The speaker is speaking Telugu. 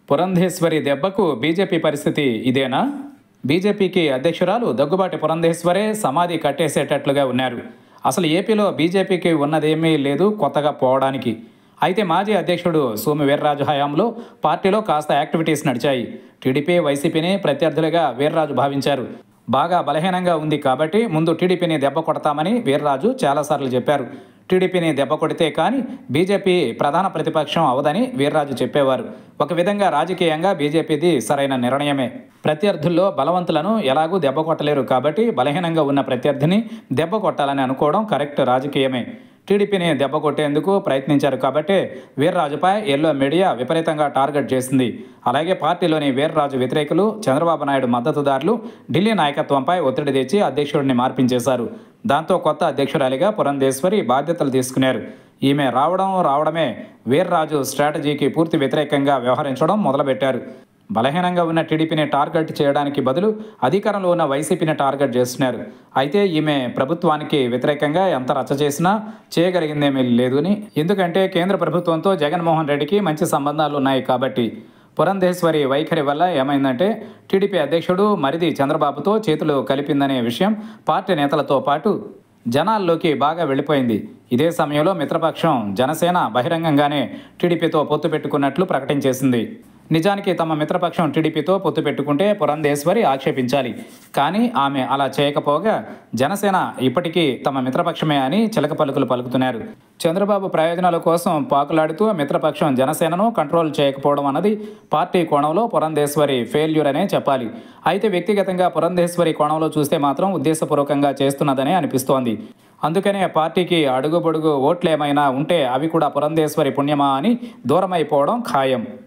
పురంధేశ్వరి దెబ్బకు బీజేపీ పరిస్థితి ఇదేనా బీజేపీకి అధ్యక్షురాలు దగ్గుబాటి పురంధేశ్వరే సమాధి కట్టేసేటట్లుగా ఉన్నారు అసలు ఏపీలో బీజేపీకి ఉన్నదేమీ లేదు కొత్తగా పోవడానికి అయితే మాజీ అధ్యక్షుడు సోము వీర్రాజు హయాంలో పార్టీలో కాస్త యాక్టివిటీస్ నడిచాయి టీడీపీ వైసీపీని ప్రత్యర్థులుగా వీర్రాజు భావించారు బాగా బలహీనంగా ఉంది కాబట్టి ముందు టీడీపీని దెబ్బ కొడతామని వీర్రాజు చాలాసార్లు చెప్పారు టీడీపీని దెబ్బ కొడితే కానీ బీజేపీ ప్రధాన ప్రతిపక్షం అవదని వీర్రాజు చెప్పేవారు ఒక విధంగా రాజకీయంగా బీజేపీది సరైన నిర్ణయమే ప్రత్యర్థుల్లో బలవంతులను ఎలాగూ దెబ్బ కొట్టలేరు కాబట్టి బలహీనంగా ఉన్న ప్రత్యర్థిని దెబ్బ కొట్టాలని అనుకోవడం కరెక్ట్ రాజకీయమే టీడీపీని దెబ్బ కొట్టేందుకు ప్రయత్నించారు కాబట్టే వీర్రాజుపై ఎల్లో మీడియా విపరీతంగా టార్గెట్ చేసింది అలాగే పార్టీలోని వీర్రాజు వ్యతిరేకులు చంద్రబాబు నాయుడు మద్దతుదారులు ఢిల్లీ నాయకత్వంపై ఒత్తిడి తెచ్చి అధ్యక్షుడిని మార్పించేశారు దాంతో కొత్త అధ్యక్షురాలిగా పురంధేశ్వరి బాధ్యతలు తీసుకున్నారు ఈమె రావడం రావడమే వీర్రాజు స్ట్రాటజీకి పూర్తి వ్యతిరేకంగా వ్యవహరించడం మొదలుపెట్టారు బలహీనంగా ఉన్న టీడీపీని టార్గెట్ చేయడానికి బదులు అధికారంలో ఉన్న వైసీపీని టార్గెట్ చేస్తున్నారు అయితే ఈమె ప్రభుత్వానికి వ్యతిరేకంగా ఎంత రచ్చ చేసినా చేయగలిగిందేమీ లేదు అని ఎందుకంటే కేంద్ర ప్రభుత్వంతో జగన్మోహన్ రెడ్డికి మంచి సంబంధాలు ఉన్నాయి కాబట్టి పురంధేశ్వరి వైఖరి వల్ల ఏమైందంటే టీడీపీ అధ్యక్షుడు మరిది చంద్రబాబుతో చేతులు కలిపిందనే విషయం పార్టీ నేతలతో పాటు జనాల్లోకి బాగా వెళ్ళిపోయింది ఇదే సమయంలో మిత్రపక్షం జనసేన బహిరంగంగానే టీడీపీతో పొత్తు పెట్టుకున్నట్లు ప్రకటించేసింది నిజానికి తమ మిత్రపక్షం టీడీపీతో పొత్తు పెట్టుకుంటే పురంధేశ్వరి ఆక్షేపించాలి కానీ ఆమె అలా చేయకపోగా జనసేన ఇప్పటికీ తమ మిత్రపక్షమే అని చిలక పలుకులు పలుకుతున్నారు చంద్రబాబు ప్రయోజనాల కోసం పాకులాడుతూ మిత్రపక్షం జనసేనను కంట్రోల్ చేయకపోవడం అన్నది పార్టీ కోణంలో పురంధేశ్వరి ఫెయిల్యూర్ అనే చెప్పాలి అయితే వ్యక్తిగతంగా పురంధేశ్వరి కోణంలో చూస్తే మాత్రం ఉద్దేశపూర్వకంగా చేస్తున్నదనే అనిపిస్తోంది అందుకనే పార్టీకి అడుగుబొడుగు ఓట్లేమైనా ఉంటే అవి కూడా పురంధేశ్వరి పుణ్యమా అని దూరమైపోవడం ఖాయం